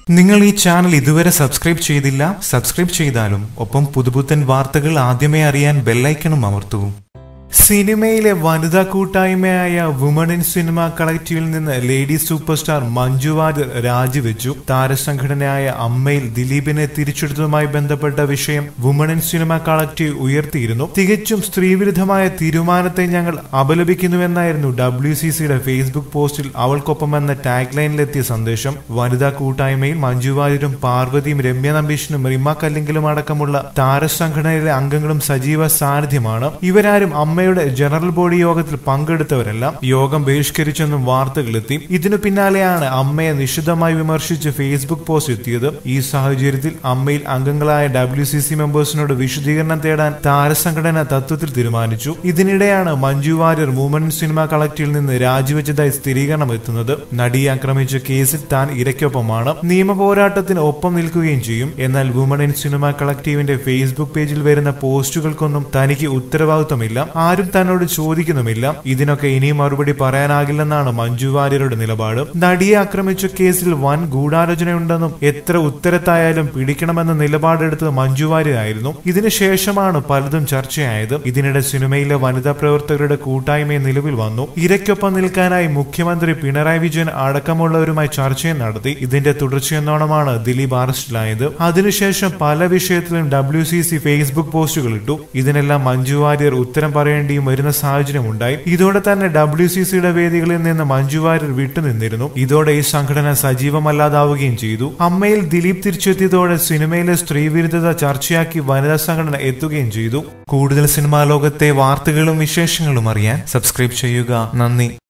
നിങ്ങൾ ഈ ചാനൽ ഇതുവരെ സബ്സ്ക്രൈബ് ചെയ്തില്ല സബ്സ്ക്രൈബ് ചെയ്താലും ഒപ്പം പുതുപുത്തൻ വാർത്തകൾ ആദ്യമേ അറിയാൻ ബെല്ലൈക്കണും അമർത്തൂ സിനിമയിലെ വനിതാ കൂട്ടായ്മയായ വുമൺ ഇൻ സിനിമ കളക്റ്റീവിൽ നിന്ന് lady super star Manju Warrier രാജിവെച്ചു താരസംഘടനയായ അമ്മയിൽ ദിലീപിനെ തിരിച്ചെടുത്തതുമായി ബന്ധപ്പെട്ട വിഷയം വുമൺ ഇൻ സിനിമ കളക്റ്റീവ് ഉയർത്തിയിരുന്നു തികച്ചും സ്ത്രീവിരുദ്ധമായ തീരുമാനത്തെ ഞങ്ങൾ അപലപിക്കുന്നുവെന്നായിരുന്നു ഡബ്ല്യു സി സിയുടെ ഫേസ്ബുക്ക് പോസ്റ്റിൽ അവൾക്കൊപ്പം എന്ന ടാഗ് ലൈനിലെത്തിയ സന്ദേശം വനിതാ കൂട്ടായ്മയിൽ മഞ്ജു വാര്യരും പാർവതിയും രമ്യ നമ്പീശനും റിമ കല്ലിങ്കലും അടക്കമുള്ള താരസംഘടനയിലെ അംഗങ്ങളും സജീവ സാന്നിധ്യമാണ് ഇവരാരും അമ്മയുടെ ജനറൽ ബോഡി യോഗത്തിൽ പങ്കെടുത്തവരല്ല യോഗം ബഹിഷ്കരിച്ചെന്നും വാർത്തകളെത്തി ഇതിനു പിന്നാലെയാണ് അമ്മയെ നിശിതമായി വിമർശിച്ച് ഫേസ്ബുക്ക് പോസ്റ്റ് എത്തിയത് ഈ സാഹചര്യത്തിൽ അമ്മയിൽ അംഗങ്ങളായ ഡബ്ല്യു സി സി മെമ്പേഴ്സിനോട് വിശദീകരണം തേടാൻ താരസംഘടന തത്വത്തിൽ തീരുമാനിച്ചു ഇതിനിടെയാണ് മഞ്ജു വാര്യർ വുമൺ സിനിമ കളക്ടീവിൽ നിന്ന് രാജിവെച്ചതായി സ്ഥിരീകരണം എത്തുന്നത് നടിയെ ആക്രമിച്ച കേസിൽ താൻ ഇരയ്ക്കൊപ്പമാണ് നിയമ പോരാട്ടത്തിന് ഒപ്പം നിൽക്കുകയും ചെയ്യും എന്നാൽ വുമൺ ഇൻ സിനിമ കളക്ടീവിന്റെ ഫേസ്ബുക്ക് പേജിൽ വരുന്ന പോസ്റ്റുകൾക്കൊന്നും തനിക്ക് ഉത്തരവാദിത്വമില്ല ആരും തന്നോട് ചോദിക്കുന്നുമില്ല ഇതിനൊക്കെ ഇനിയും മറുപടി പറയാനാകില്ലെന്നാണ് മഞ്ജു വാര്യരുടെ നിലപാട് നടിയെ ആക്രമിച്ച കേസിൽ വൻ ഗൂഢാലോചനയുണ്ടെന്നും എത്ര ഉത്തരത്തായാലും പിടിക്കണമെന്ന നിലപാടെടുത്തത് മഞ്ജു വാര്യരായിരുന്നു ഇതിനുശേഷമാണ് പലതും ചർച്ചയായത് ഇതിനിടെ സിനിമയിലെ വനിതാ പ്രവർത്തകരുടെ കൂട്ടായ്മ നിലവിൽ വന്നു ഇരയ്ക്കൊപ്പം നിൽക്കാനായി മുഖ്യമന്ത്രി പിണറായി വിജയൻ അടക്കമുള്ളവരുമായി ചർച്ചയും നടത്തി ഇതിന്റെ തുടർച്ചയെന്നോണമാണ് ദിലീപ് അറസ്റ്റിലായത് അതിനുശേഷം പല വിഷയത്തിലും ഡബ്ല്യു സി സി ഫേസ്ബുക്ക് പോസ്റ്റുകൾ ഇട്ടു ഇതിനെല്ലാം മഞ്ജു വാര്യർ ഉത്തരം പറയേണ്ടിയും വരുന്ന സാഹചര്യം ഉണ്ടായി ഇതോടെ തന്നെ ഡബ്ല്യു സി സിയുടെ വേദികളിൽ നിന്ന് മഞ്ജു വാര്യർ വിട്ടുനിന്നിരുന്നു ഇതോടെ ഈ സംഘടന സജീവമല്ലാതാവുകയും ചെയ്തു അമ്മയിൽ ദിലീപ് തിരിച്ചെത്തിയതോടെ സിനിമയിലെ സ്ത്രീവിരുദ്ധത ചർച്ചയാക്കി വനിതാ സംഘടന എത്തുകയും ചെയ്തു കൂടുതൽ സിനിമാ ലോകത്തെ വാർത്തകളും വിശേഷങ്ങളും അറിയാൻ സബ്സ്ക്രൈബ് ചെയ്യുക നന്ദി